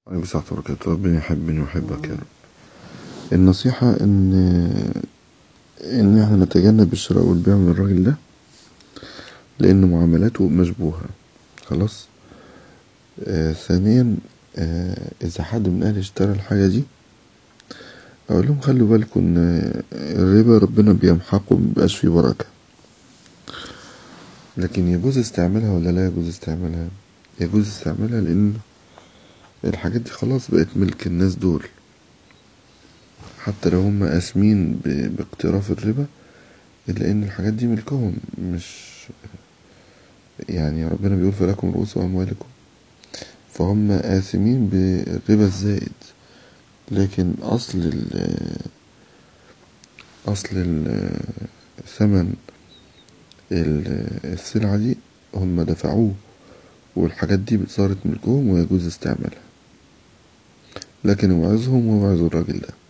عليكم السلام ورحمة الله وبركاته ربنا يحبني ويحبك يا رب النصيحة ان ان احنا نتجنب الشراء والبيع من الراجل ده لان معاملاته مشبوهة خلاص آه ثانيا آه اذا حد من اهلي اشترى الحاجة دي اقول لهم خلوا بالكم ان الربا ربنا بيمحقه مبيبقاش فيه بركة لكن يجوز استعمالها ولا لا يجوز استعمالها يجوز استعمالها لان الحاجات دي خلاص بقت ملك الناس دول حتى لو هم قاسمين باقتراف الربا إلا إن الحاجات دي ملكهم مش يعني ربنا بيقول فلكم رؤوس أموالكم فهم آثمين بالربا الزائد لكن أصل ال أصل ال ثمن السلعة دي هم دفعوه والحاجات دي صارت ملكهم ويجوز استعمالها لكن اوعظهم واوعظوا الراجل ده